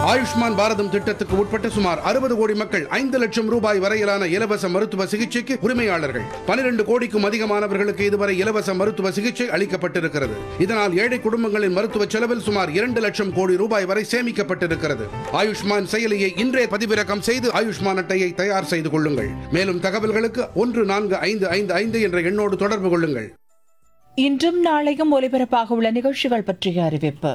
ஆயுஷ்மான் பாரதம் திட்டத்துக்கு உட்பட்ட சுமார் அறுபது கோடி மக்கள் ஐந்து லட்சம் ரூபாய் வரையிலான இலவச மருத்துவ சிகிச்சைக்கு உரிமையாளர்கள் பனிரெண்டு கோடிக்கும் அதிகமானவர்களுக்கு இதுவரை இலவச மருத்துவ சிகிச்சை அளிக்கப்பட்டிருக்கிறது இதனால் ஏழை குடும்பங்களின் மருத்துவ செலவில் சுமார் இரண்டு லட்சம் கோடி ரூபாய் வரை சேமிக்கப்பட்டிருக்கிறது ஆயுஷ்மான் செயலியை இன்றே பதிவிறக்கம் செய்து ஆயுஷ்மான் அட்டையை தயார் செய்து கொள்ளுங்கள் மேலும் தகவல்களுக்கு ஒன்று நான்கு ஐந்து ஐந்து ஐந்து என்ற எண்ணோடு தொடர்பு கொள்ளுங்கள் இன்றும் நாளையும் ஒலிபரப்பாக உள்ள நிகழ்ச்சிகள் பற்றிய அறிவிப்பு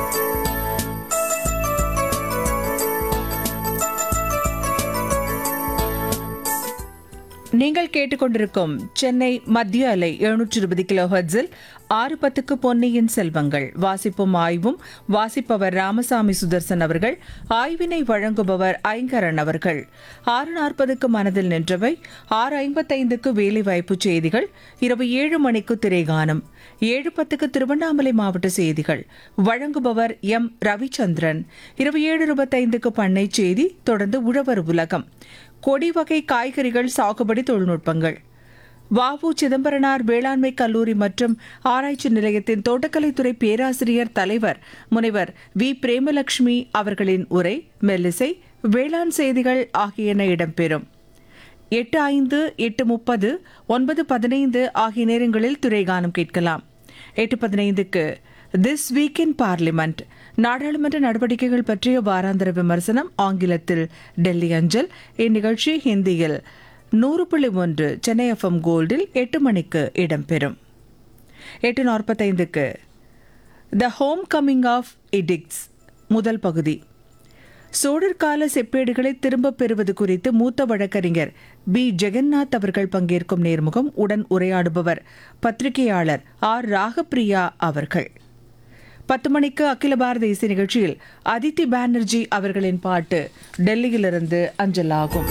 நீங்கள் கேட்டுக்கொண்டிருக்கும் சென்னை மத்திய அலை எழுநூற்றி இருபது கிலோ ஹெர்ட்ஸில் ஆறு பத்துக்கு பொன்னியின் செல்வங்கள் வாசிப்பும் ஆய்வும் வாசிப்பவர் ராமசாமி சுதர்சன் அவர்கள் ஆய்வினை வழங்குபவர் ஐங்கரன் அவர்கள் ஆறு நாற்பதுக்கு மனதில் நின்றவை ஆறு ஐம்பத்தைந்துக்கு வேலைவாய்ப்பு செய்திகள் இரவு ஏழு மணிக்கு திரைகானம் ஏழு பத்துக்கு திருவண்ணாமலை மாவட்ட செய்திகள் வழங்குபவர் எம் ரவிச்சந்திரன் இரவு ஏழு இருபத்தைந்துக்கு பண்ணை செய்தி தொடர்ந்து உழவர் உலகம் கொடி வகை காய்கறிகள் சாகுபடி தொழில்நுட்பங்கள் வாவு சிதம்பரனார் வேளாண்மை கல்லூரி மற்றும் ஆராய்ச்சி நிலையத்தின் தோட்டக்கலைத்துறை பேராசிரியர் தலைவர் முனைவர் வி பிரேமலட்சுமி அவர்களின் உரை மெல்லிசை வேளாண் செய்திகள் ஆகியன இடம்பெறும் எட்டு ஐந்து எட்டு முப்பது ஒன்பது பதினைந்து ஆகிய நேரங்களில் துறைகானம் கேட்கலாம் எட்டு பதினைந்துக்கு திஸ் வீக் இன் பார்லிமெண்ட் நாடாளுமன்ற நடவடிக்கைகள் பற்றிய வாராந்திர விமர்சனம் ஆங்கிலத்தில் டெல்லி அஞ்சல் இந்நிகழ்ச்சி ஹிந்தியில் நூறு புள்ளி ஒன்று சென்னை எஃப்எம் கோல்டில் எட்டு மணிக்கு இடம்பெறும் எட்டு நாற்பத்தைந்துக்கு த ஹோம் கம்மிங் ஆஃப் இடிக்ஸ் முதல் பகுதி சோழர் கால செப்பேடுகளை திரும்பப் பெறுவது குறித்து மூத்த வழக்கறிஞர் பி ஜெகநாத் அவர்கள் பங்கேற்கும் நேர்முகம் உடன் உரையாடுபவர் பத்திரிகையாளர் ஆர் ராகப்பிரியா அவர்கள் பத்து மணிக்கு அகில பாரத இசை நிகழ்ச்சியில் அதித்தி பானர்ஜி அவர்களின் பாட்டு டெல்லியிலிருந்து அஞ்சலாகும்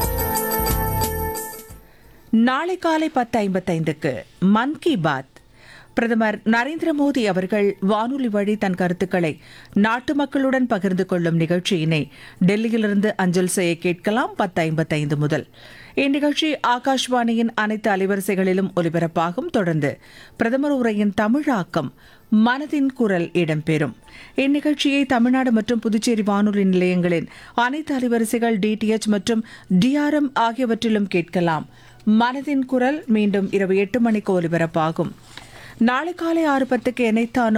நாளை காலை பத்து ஐம்பத்தைந்துக்கு மன் கி பாத் பிரதமர் நரேந்திர மோடி அவர்கள் வானொலி வழி தன் கருத்துக்களை நாட்டு மக்களுடன் பகிர்ந்து கொள்ளும் நிகழ்ச்சியினை டெல்லியிலிருந்து அஞ்சல் செய்ய கேட்கலாம் பத்து ஐம்பத்தைந்து முதல் இந்நிகழ்ச்சி ஆகாஷ்வாணியின் அனைத்து அலைவரிசைகளிலும் ஒலிபரப்பாகும் தொடர்ந்து பிரதமர் உரையின் தமிழாக்கம் மனதின் குரல் இடம்பெறும் இந்நிகழ்ச்சியை தமிழ்நாடு மற்றும் புதுச்சேரி வானொலி நிலையங்களின் அனைத்து அலைவரிசைகள் டிடிஎச் மற்றும் டிஆர்எம் ஆகியவற்றிலும் கேட்கலாம் மனதின் குரல் மீண்டும் இரவு எட்டு மணிக்கு ஒலிபரப்பாகும் நாளை காலை ஆறு பத்துக்கு எனைத்தானும்